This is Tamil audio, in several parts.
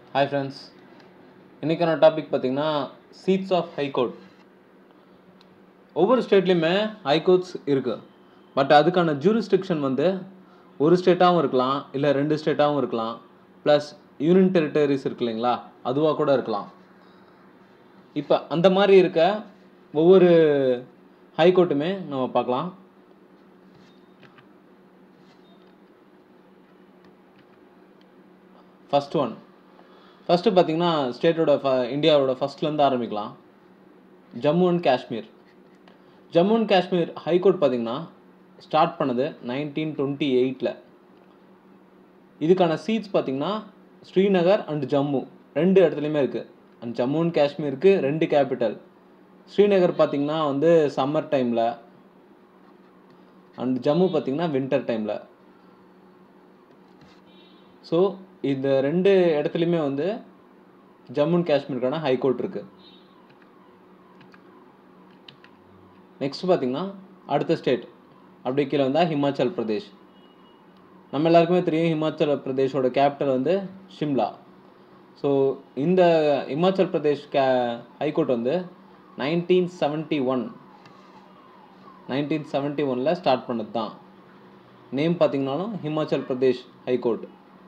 ஹாய் ஃப்ரெண்ட்ஸ் இன்றைக்கான டாபிக் பார்த்தீங்கன்னா சீட்ஸ் ஆஃப் ஹைகோர்ட் ஒவ்வொரு ஸ்டேட்லேயுமே ஹைகோர்ட்ஸ் இருக்குது பட் அதுக்கான ஜூரிஸ்டிக்ஷன் வந்து ஒரு ஸ்டேட்டாகவும் இருக்கலாம் இல்லை ரெண்டு ஸ்டேட்டாகவும் இருக்கலாம் ப்ளஸ் யூனியன் டெரிட்டரிஸ் இருக்கு இல்லைங்களா அதுவாக கூட இருக்கலாம் இப்போ அந்த மாதிரி இருக்க ஒவ்வொரு ஹைகோர்ட்டுமே நம்ம பார்க்கலாம் ஃபர்ஸ்ட் ஒன் ஃபஸ்ட்டு பார்த்தீங்கன்னா ஸ்டேட்டோட ஃப இந்தியாவோட ஃபஸ்ட்லேருந்து ஆரம்பிக்கலாம் Jammu and Kashmir Jammu and Kashmir high court பார்த்தீங்கன்னா ஸ்டார்ட் பண்ணது நைன்டீன் டுவெண்ட்டி எயிட்டில் இதுக்கான சீட்ஸ் பார்த்தீங்கன்னா ஸ்ரீநகர் அண்ட் ஜம்மு ரெண்டு இடத்துலையுமே இருக்குது அண்ட் ஜம்மு அண்ட் காஷ்மீருக்கு ரெண்டு கேபிட்டல் ஸ்ரீநகர் பார்த்தீங்கன்னா வந்து சம்மர் டைமில் அண்ட் ஜம்மு பார்த்தீங்கன்னா வின்டர் டைமில் ஸோ இந்த ரெண்டு இடத்துலையுமே வந்து ஜம்மு அண்ட் காஷ்மீருக்கான ஹைகோர்ட் இருக்குது நெக்ஸ்ட் பார்த்தீங்கன்னா அடுத்த ஸ்டேட் அப்படி கீழே வந்தால் ஹிமாச்சல் பிரதேஷ் நம்ம எல்லாருக்குமே தெரியும் ஹிமாச்சல் பிரதேஷோட கேபிட்டல் வந்து ஷிம்லா ஸோ இந்த இமாச்சல் பிரதேஷ் கே ஹைகோர்ட் வந்து nineteen seventy one nineteen seventy ஒனில் ஸ்டார்ட் பண்ணது தான் நேம் பார்த்தீங்கன்னாலும் ஹிமாச்சல் பிரதேஷ் ஹைகோர்ட்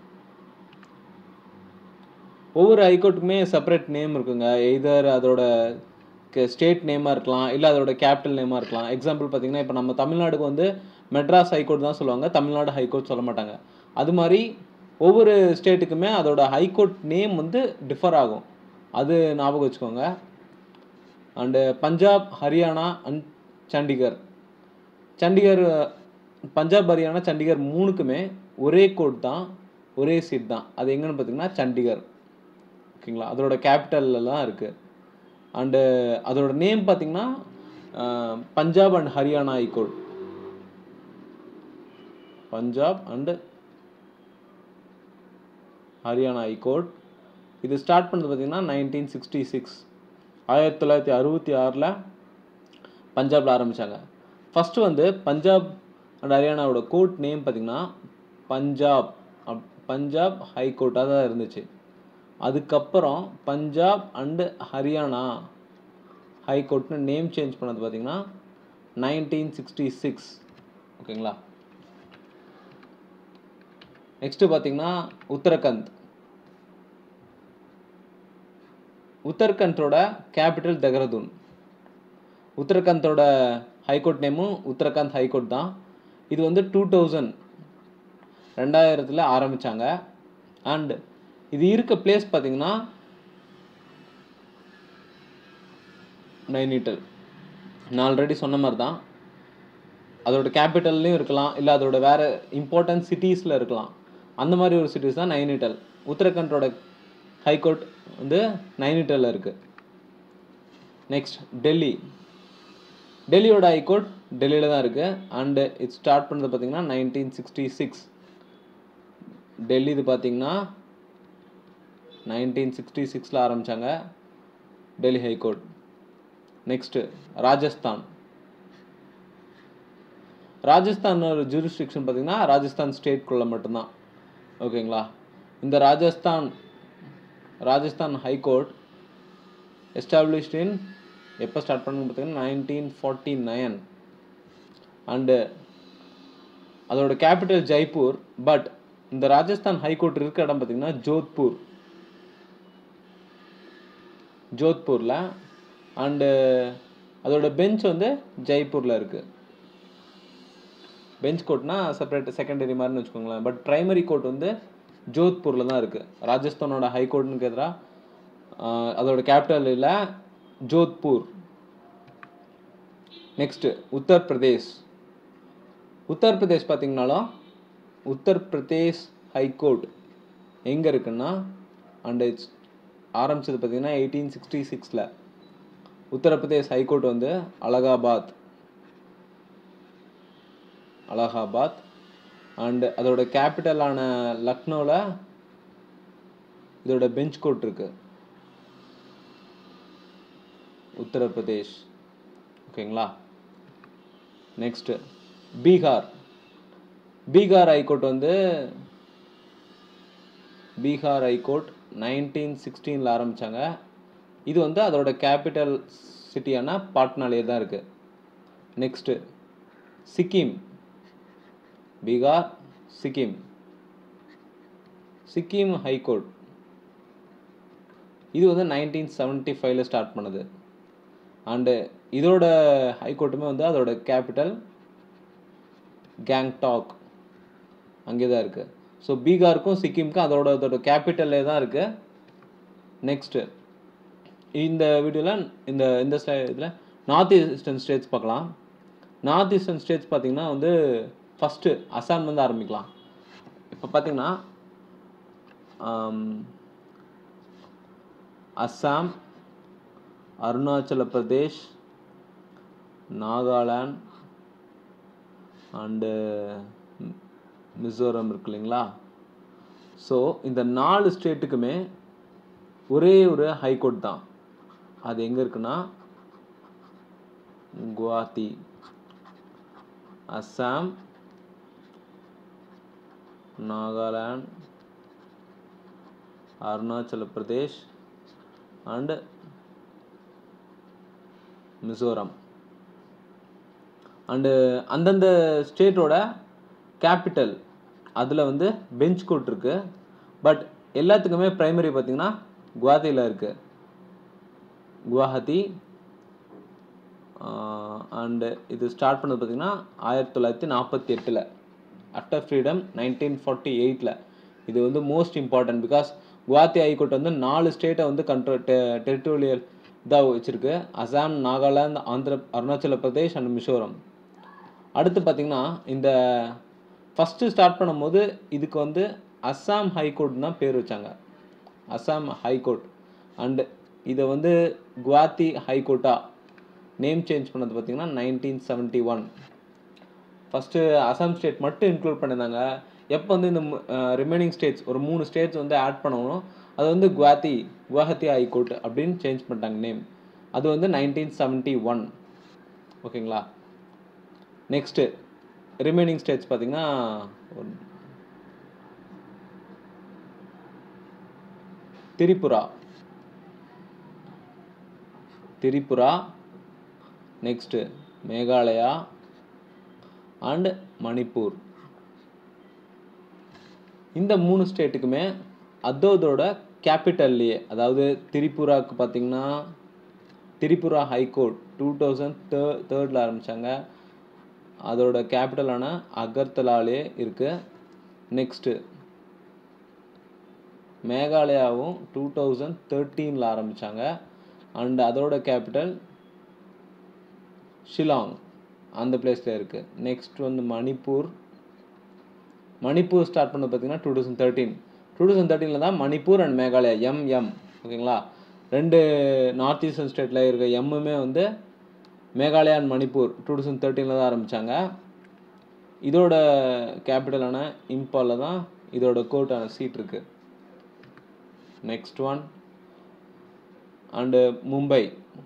ஒவ்வொரு ஹைகோர்ட்டுக்குமே செப்பரேட் நேம் இருக்குங்க எய்தர் அதோட ஸ்டேட் நேமாக இருக்கலாம் இல்லை அதோட கேபிட்டல் நேமாக இருக்கலாம் எக்ஸாம்பிள் பார்த்தீங்கன்னா இப்போ நம்ம தமிழ்நாடுக்கு வந்து மெட்ராஸ் ஹைகோர்ட் தான் சொல்லுவாங்க தமிழ்நாடு ஹைகோர்ட் சொல்ல மாட்டாங்க அது மாதிரி ஒவ்வொரு ஸ்டேட்டுக்குமே அதோட ஹைகோர்ட் நேம் வந்து டிஃபர் ஆகும் அது ஞாபகம் வச்சுக்கோங்க அண்டு பஞ்சாப் ஹரியானா அண்ட் சண்டிகர் சண்டிகர் பஞ்சாப் ஹரியானா சண்டிகர் மூணுக்குமே ஒரே கோட் தான் ஒரே சீட் தான் அது எங்கன்னு பார்த்தீங்கன்னா சண்டிகர் ஓகேங்களா அதோட கேபிட்டல்லாம் இருக்குது அண்டு அதோட நேம் பார்த்தீங்கன்னா Punjab and Haryana high court Punjab and Haryana high court இது ஸ்டார்ட் பண்ணது பார்த்தீங்கன்னா நைன்டீன் சிக்ஸ்டி சிக்ஸ் ஆயிரத்தி தொள்ளாயிரத்தி அறுபத்தி ஆறில் பஞ்சாபில் ஆரம்பித்தாங்க ஃபஸ்ட்டு வந்து பஞ்சாப் அண்ட் ஹரியானாவோட கோர்ட் நேம் பார்த்தீங்கன்னா பஞ்சாப் அப் பஞ்சாப் ஹைகோர்ட்டாக தான் இருந்துச்சு அதுக்கப்புறம் பஞ்சாப் அண்டு ஹரியானா ஹைகோர்ட்னு நேம் சேஞ்ச் பண்ணது பார்த்தீங்கன்னா நைன்டீன் சிக்ஸ்டி சிக்ஸ் ஓகேங்களா நெக்ஸ்ட்டு பார்த்தீங்கன்னா உத்தரகண்ட் உத்தரகண்டோட கேபிட்டல் தெஹ்ரதூன் உத்தரகண்டோட ஹைகோர்ட் நேமும் உத்தரகாண்ட் ஹைகோர்ட் தான் இது வந்து டூ தௌசண்ட் ரெண்டாயிரத்தில் ஆரம்பித்தாங்க அண்ட் இது இருக்க பிளேஸ் பார்த்தீங்கன்னா நைனிட்டல் நான் ஆல்ரெடி சொன்ன மாதிரி தான் அதோட கேபிட்டல்லையும் இருக்கலாம் இல்லை அதோட வேறு இம்பார்ட்டன்ட் சிட்டிஸில் இருக்கலாம் அந்த மாதிரி ஒரு சிட்டிஸ் தான் நைனிட்டல் உத்தரகண்டோட ஹைகோர்ட் வந்து நைனிட்டலில் இருக்குது நெக்ஸ்ட் டெல்லி டெல்லியோட ஹைகோர்ட் டெல்லியில் தான் இருக்குது அண்டு இது ஸ்டார்ட் பண்ணது பார்த்தீங்கன்னா நைன்டீன் சிக்ஸ்டி சிக்ஸ் டெல்லி இது பார்த்தீங்கன்னா நைன்டீன் சிக்ஸ்டி சிக்ஸில் ஆரம்பித்தாங்க டெல்லி ஹைகோர்ட் நெக்ஸ்ட்டு ராஜஸ்தான் ராஜஸ்தான் ஒரு ஜூரிஸ்டிக்ஷன் பார்த்தீங்கன்னா ராஜஸ்தான் ஸ்டேட்குள்ளே மட்டும்தான் ஓகேங்களா இந்த Rajasthan Rajasthan high court established in எப்போ ஸ்டார்ட் பண்ணுன்னு பார்த்தீங்கன்னா நைன்டீன் ஃபார்ட்டி நைன் அண்டு அதோட கேபிட்டல் ஜெய்ப்பூர் பட் இந்த ராஜஸ்தான் ஹைகோர்ட் இருக்க இடம் பார்த்தீங்கன்னா ஜோத்பூர் ஜோத்பூரில் அண்டு அதோட பெஞ்ச் வந்து ஜெய்ப்பூரில் இருக்குது பெஞ்ச் கோர்ட்னா செப்பரேட் செகண்டரி மாதிரின்னு வச்சுக்கோங்களேன் பட் ப்ரைமரி கோர்ட் வந்து ஜோத்பூரில் தான் இருக்குது ராஜஸ்தானோட ஹைகோர்ட்னு எதிராக அதோட கேபிட்டல் இல்லை ஜோத்பூர் நெக்ஸ்ட்டு உத்தரப்பிரதேஷ் உத்தரப்பிரதேஷ் பார்த்தீங்கனாலும் உத்தரப்பிரதேஷ் ஹைகோர்ட் எங்கே இருக்குன்னா அண்ட் இட்ஸ் ஆரம்பிச்சது பார்த்தீங்கன்னா எயிட்டீன் சிக்ஸ்டி சிக்ஸில் உத்தரப்பிரதேஷ் ஹைகோர்ட் வந்து அலகாபாத் அலகாபாத் அண்டு அதோட கேபிட்டலான லக்னோவில் இதோட பெஞ்ச் கோர்ட் இருக்கு உத்தரப்பிரதேஷ் ஓகேங்களா நெக்ஸ்ட்டு பீகார் பீகார் ஹைகோர்ட் வந்து பீகார் ஹைகோர்ட் நைன்டீன் சிக்ஸ்டீனில் ஆரம்பித்தாங்க இது வந்து அதோட கேபிட்டல் சிட்டியான பாட்னாலே தான் இருக்குது நெக்ஸ்ட்டு சிக்கிம் பீகார் சிக்கிம் சிக்கிம் ஹைகோர்ட் இது வந்து நைன்டீன் செவன்ட்டி ஃபைவ்ல ஸ்டார்ட் பண்ணுது அண்டு இதோட ஹைகோர்ட்டுமே வந்து அதோட கேபிட்டல் கேங்டாக் அங்கே தான் இருக்குது ஸோ பீகாருக்கும் சிக்கிமுக்கும் அதோட அதோட கேபிட்டல்லே தான் இருக்குது நெக்ஸ்ட்டு இந்த வீடியோவில் இந்த இந்த இதில் நார்த் ஈஸ்டர்ன் ஸ்டேட்ஸ் பார்க்கலாம் நார்த் ஈஸ்டர்ன் ஸ்டேட்ஸ் பார்த்திங்கன்னா வந்து ஃபஸ்ட்டு அசாம் வந்து ஆரம்பிக்கலாம் இப்போ பார்த்திங்கன்னா அஸ்ஸாம் அருணாச்சல பிரதேஷ் நாகாலாந்து அண்டு மிசோரம் இருக்கு இல்லைங்களா ஸோ இந்த நாலு ஸ்டேட்டுக்குமே ஒரே ஒரு ஹைகோர்ட் தான் அது எங்கே இருக்குன்னா குவாஹாத்தி அஸ்ஸாம் நாகாலாந்து அருணாச்சல பிரதேஷ் அண்டு மிசோரம் அண்டு அந்தந்த ஸ்டேட்டோட கேபிட்டல் அதில் வந்து பெஞ்ச் கோர்ட் இருக்குது பட் எல்லாத்துக்குமே ப்ரைமரி பார்த்திங்கன்னா குவாஹாத்தியில் இருக்குது குவாஹாத்தி அண்டு இது ஸ்டார்ட் பண்ணது பார்த்திங்கன்னா ஆயிரத்தி தொள்ளாயிரத்தி நாற்பத்தி எட்டில் ஆஃப்டர் ஃப்ரீடம் நைன்டீன் ஃபார்ட்டி எயிட்டில் இது வந்து most important because Guwahati high court வந்து நாலு ஸ்டேட்டை வந்து கண்ட்ரோல் டெ டெரிட்டோரியல் இதாக வச்சுருக்கு அசாம் நாகாலாந்து ஆந்திர அருணாச்சல பிரதேஷ் அண்ட் மிசோரம் அடுத்து பார்த்திங்கன்னா இந்த ஃபஸ்ட்டு ஸ்டார்ட் பண்ணும்போது இதுக்கு வந்து அஸ்ஸாம் ஹைகோர்ட் தான் பேர் வச்சாங்க அஸ்ஸாம் ஹைகோர்ட் அண்டு இதை வந்து குவாத்தி ஹைகோர்ட்டா நேம் சேஞ்ச் பண்ணது பார்த்திங்கன்னா nineteen seventy one first Assam state மட்டும் இன்க்ளூட் பண்ணியிருந்தாங்க எப்போ வந்து இந்த ரிமைனிங் ஸ்டேட்ஸ் ஒரு மூணு ஸ்டேட்ஸ் வந்து ஆட் பண்ணணும் அது வந்து குவாத்தி குவாஹத்தி ஹைகோர்ட் அப்படின்னு சேஞ்ச் பண்ணிட்டாங்க நேம் அது வந்து நைன்டீன் செவன்ட்டி ஒன் ஓகேங்களா நெக்ஸ்ட்டு ரிமைனிங் ஸ்டேட்ஸ் பார்த்திங்கன்னா திரிபுரா திரிபுரா நெக்ஸ்ட்டு மேகாலயா அண்ட் மணிப்பூர் இந்த மூணு ஸ்டேட்டுக்குமே அதோதோட கேபிட்டல்லையே அதாவது திரிபுராவுக்கு பார்த்திங்கன்னா திரிபுரா ஹைகோர்ட் டூ தௌசண்ட் தே தேர்டில் ஆரம்பித்தாங்க அதோட கேபிட்டலான அகர்தலாலே இருக்குது நெக்ஸ்ட்டு மேகாலயாவும் டூ தௌசண்ட் தேர்ட்டீனில் ஆரம்பித்தாங்க அண்ட் அதோட கேபிட்டல் ஷிலாங் அந்த பிளேஸில் இருக்குது நெக்ஸ்ட் வந்து மணிப்பூர் மணிப்பூர் ஸ்டார்ட் பண்ணது பார்த்தீங்கன்னா two thousand thirteen two thousand தேர்ட்டீனில் தான் மணிப்பூர் அண்ட் மேகாலயா எம்எம் ஓகேங்களா ரெண்டு நார்த் ஈஸ்டர்ன் ஸ்டேட்டில் இருக்க எம்முமே வந்து Meghalaya and Manipur two thousand தேர்ட்டீனில் தான் ஆரம்பித்தாங்க இதோட கேபிட்டலான இம்பாலில் தான் இதோட கோர்ட்டான சீட் இருக்குது next one and Mumbai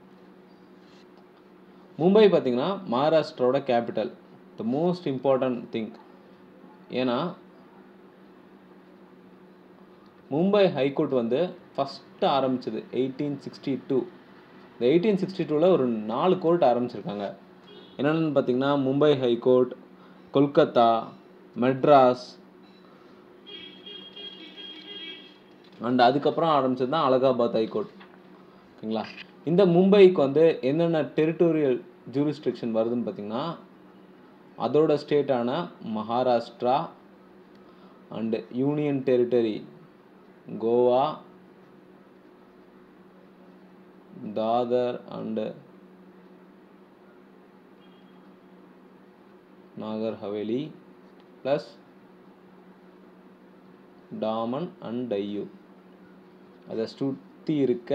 Mumbai பார்த்திங்கன்னா மகாராஷ்டிராவோட capital the most important thing ஏன்னா மும்பை ஹைகோர்ட் வந்து ஃபஸ்ட்டு ஆரம்பிச்சது எயிட்டீன் சிக்ஸ்டி டூ இந்த எயிட்டீன் சிக்ஸ்டி டூவில் ஒரு நாலு கோர்ட் ஆரம்பிச்சிருக்காங்க என்னென்னு பார்த்தீங்கன்னா மும்பை ஹைகோர்ட் கொல்கத்தா மெட்ராஸ் அண்ட் அதுக்கப்புறம் ஆரம்பிச்சது தான் அலகாபாத் ஹைகோர்ட் ஓகேங்களா இந்த மும்பைக்கு வந்து என்னென்ன டெரிட்டோரியல் ஜூரிஸ்ட்ரிக்ஷன் வருதுன்னு பார்த்தீங்கன்னா அதோட ஸ்டேட்டான Maharashtra and union territory Goa Dadra and Nagar Haveli plus Daman and Diu அதை சுற்றி இருக்க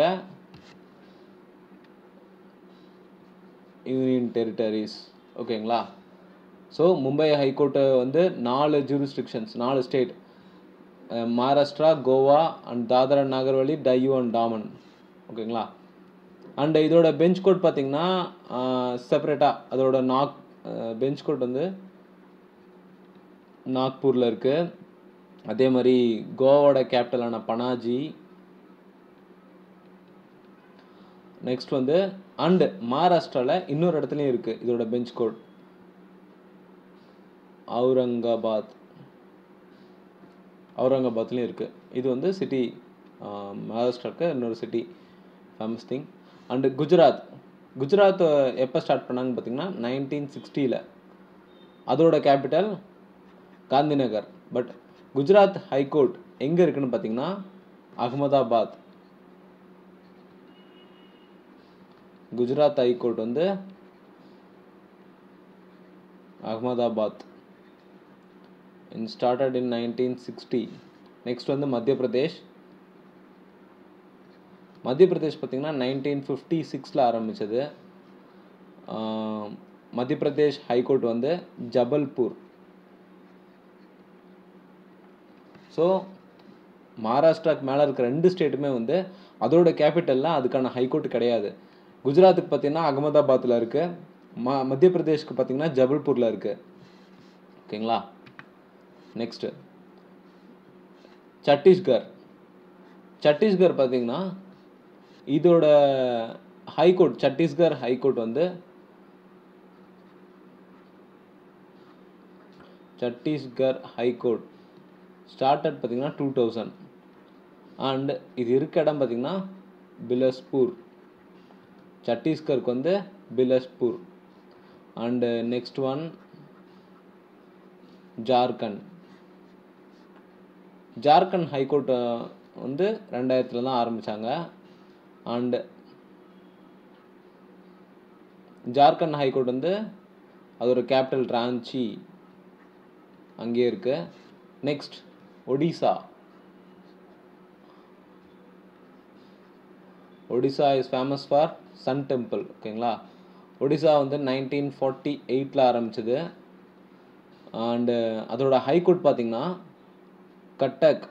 யூனியன் டெரிட்டரிஸ் ஓகேங்களா ஸோ மும்பை ஹைகோர்ட்டை வந்து நாலு ஜூரிஸ்டிக்ஷன்ஸ் நாலு state Maharashtra Goa and Dadra and Nagar Haveli Diu and Daman ஓகேங்களா அண்ட் இதோட பெஞ்ச் கோட் பார்த்தீங்கன்னா செப்பரேட்டாக அதோட நாக் பெஞ்ச் கோட் வந்து நாக்பூரில் இருக்குது அதே மாதிரி கோவாவோட கேபிட்டலான பனாஜி நெக்ஸ்ட் வந்து அண்டு மகாராஷ்டிராவில் இன்னொரு இடத்துலையும் இருக்குது இதோட பெஞ்ச் கோட் அவுரங்காபாத் அவுரங்காபாத்லேயும் இருக்குது இது வந்து சிட்டி மகாராஷ்டிராவுக்கு இன்னொரு city famous thing and Gujarat Gujarat எப்போ ஸ்டார்ட் பண்ணாங்கன்னு பார்த்தீங்கன்னா நைன்டீன் சிக்ஸ்டியில் அதோட capital Gandhinagar but Gujarat high court எங்கே இருக்குன்னு பார்த்தீங்கன்னா அகமதாபாத் குஜராத் ஹைகோர்ட் வந்து Ahmedabad in started in nineteen sixty next வந்து மத்திய பிரதேஷ் மத்திய பிரதேஷ் பார்த்திங்கன்னா நைன்டீன் ஃபிஃப்டி சிக்ஸில் ஆரம்பித்தது மத்திய பிரதேஷ் ஹைகோர்ட் வந்து ஜபல்பூர் ஸோ மகாராஷ்டிராக்கு மேலே இருக்கிற ரெண்டு ஸ்டேட்டுமே வந்து அதோட கேபிட்டலில் அதுக்கான ஹைகோர்ட் கிடையாது குஜராத்துக்கு பார்த்தீங்கன்னா அகமதாபாத்தில் இருக்குது ம மத்திய பிரதேஷ்க்கு பார்த்தீங்கன்னா ஜபல்பூரில் இருக்குது ஓகேங்களா நெக்ஸ்ட்டு சத்தீஸ்கர் சத்தீஸ்கர் பார்த்தீங்கன்னா இதோட ஹைகோர்ட் சத்தீஸ்கர் ஹைகோர்ட் வந்து சத்தீஸ்கர் ஹைகோர்ட் ஸ்டார்டட் பார்த்தீங்கன்னா டூ தௌசண்ட் அண்ட் இது இருக்க இடம் பார்த்தீங்கன்னா பிலஸ்பூர் சத்தீஸ்கருக்கு வந்து Bilaspur and next one Jharkhand Jharkhand high court வந்து ரெண்டாயிரத்தில் தான் ஆரம்பித்தாங்க அண்டு ஜார்க்கண்ட் ஹைகோர்ட் வந்து அதோட கேபிட்டல் ராஞ்சி அங்கேயே இருக்கு next Odisha Odisha is famous for sun temple ஓகேங்களா ஒடிசா வந்து நைன்டீன் ஃபார்ட்டி எயிட்டில் ஆரம்பிச்சது அண்டு அதோட ஹைகோர்ட் பார்த்தீங்கன்னா கட்டக்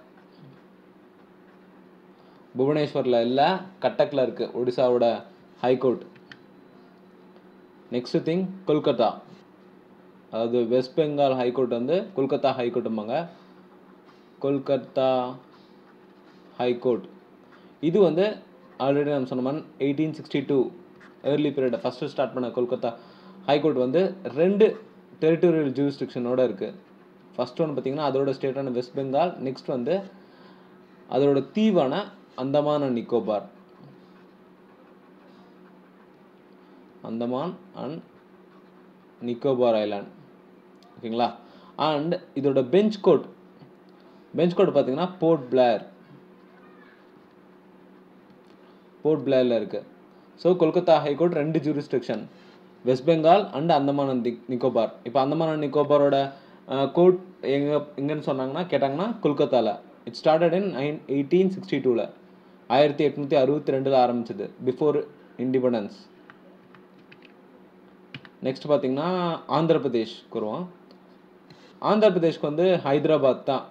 புவனேஸ்வரில் இல்லை கட்டக்கில் இருக்குது ஒடிசாவோட ஹைகோர்ட் நெக்ஸ்ட் திங் கொல்கத்தா அதாவது வெஸ்ட் பெங்கால் ஹைகோர்ட் வந்து கொல்கத்தா ஹைகோர்ட்டும்பாங்க கொல்கத்தா ஹைகோர்ட் இது வந்து ஆல்ரெடி நம்ம சொன்ன மாதிரி eighteen sixty two early period first start பண்ண கொல்கத்தா ஹைகோர்ட் வந்து ரெண்டு டெரிட்டோரியல் ஜூரிஸ்டிக்ஷனோட இருக்குது ஃபஸ்ட் ஒன்று பார்த்தீங்கன்னா அதோட ஸ்டேட்டான வெஸ்ட் பெங்கால் நெக்ஸ்ட் வந்து அதோட தீவான Andaman and Nicobar Andaman and Nicobar island ஓகேங்களா அண்ட் இதோட பெஞ்ச் கோட் பெஞ்ச் கோட் பார்த்தீங்கன்னா போர்ட் பிளேர் போர்ட் பிளேரில் இருக்குது ஸோ கொல்கத்தா ஹைகோர்ட் ரெண்டு jurisdiction west Bengal and Andaman and Nicobar இப்போ அந்தமான் அண்ட் நிக்கோபாரோட கோர்ட் எங்கே எங்கன்னு சொன்னாங்கன்னா கேட்டாங்கன்னா கொல்கத்தாவில் it started in nine eighteen sixty டூவில் ஆயிரத்தி எட்நூற்றி அறுபத்தி ரெண்டில் ஆரம்பிச்சது பிஃபோர் இண்டிபெண்டன்ஸ் நெக்ஸ்ட் பார்த்தீங்கன்னா ஆந்திர பிரதேஷ் வருவோம் ஆந்திர பிரதேஷ்க்கு வந்து ஹைதராபாத் தான்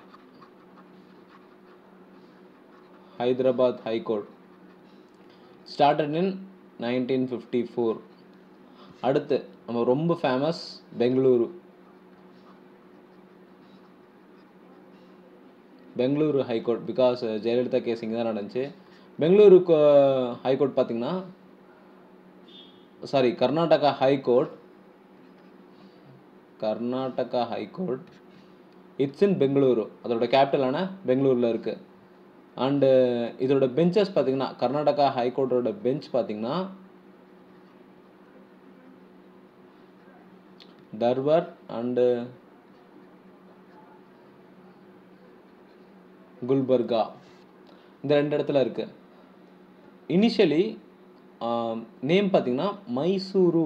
Hyderabad high court started in nineteen fifty four அடுத்து நம்ம ரொம்ப famous Bengaluru Bengaluru high court because Jayalalithaa case இங்கே தான் நடந்துச்சு பெங்களூருக்கு ஹைகோர்ட் பார்த்தீங்கன்னா sorry Karnataka high court Karnataka high court it's in Bengaluru அதோட கேபிட்டலான பெங்களூரில் இருக்குது அண்டு இதோட பெஞ்சஸ் பார்த்தீங்கன்னா கர்நாடகா ஹைகோர்ட்டோட பெஞ்ச் பார்த்தீங்கன்னா தர்வர் அண்டு குல்பர்கா இந்த ரெண்டு இடத்துல இருக்கு இனிஷியலி நேம் பார்த்தீங்கன்னா மைசூரு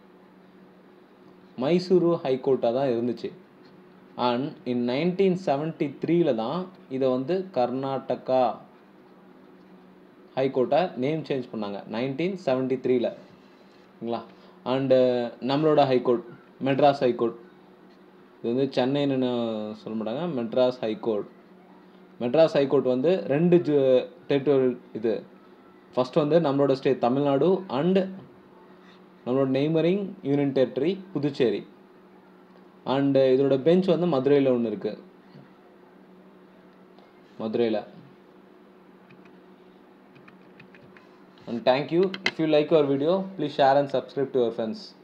மைசூரு ஹைகோர்ட்டாக தான் இருந்துச்சு அண்ட் இன் நைன்டீன் செவன்ட்டி த்ரீல தான் இதை வந்து கர்நாடகா ஹைகோர்ட்டை நேம் சேஞ்ச் பண்ணாங்க நைன்டீன் செவன்ட்டி த்ரீல ஓகேங்களா அண்டு நம்மளோட ஹைகோர்ட் மெட்ராஸ் ஹைகோர்ட் இது வந்து சென்னைன்னு சொல்ல மாட்டாங்க மெட்ராஸ் ஹைகோர்ட் மெட்ராஸ் ஹைகோர்ட் வந்து ரெண்டு ஜு டெரிட்டோரியல் இது ஃபஸ்ட் வந்து நம்மளோட ஸ்டேட் தமிழ்நாடு அண்டு நம்மளோட neighbouring union territory Puducherry and இதோட பெஞ்ச் வந்து மதுரையில் ஒன்று இருக்குது மதுரையில் and thank you if you like our video please share and subscribe to your friends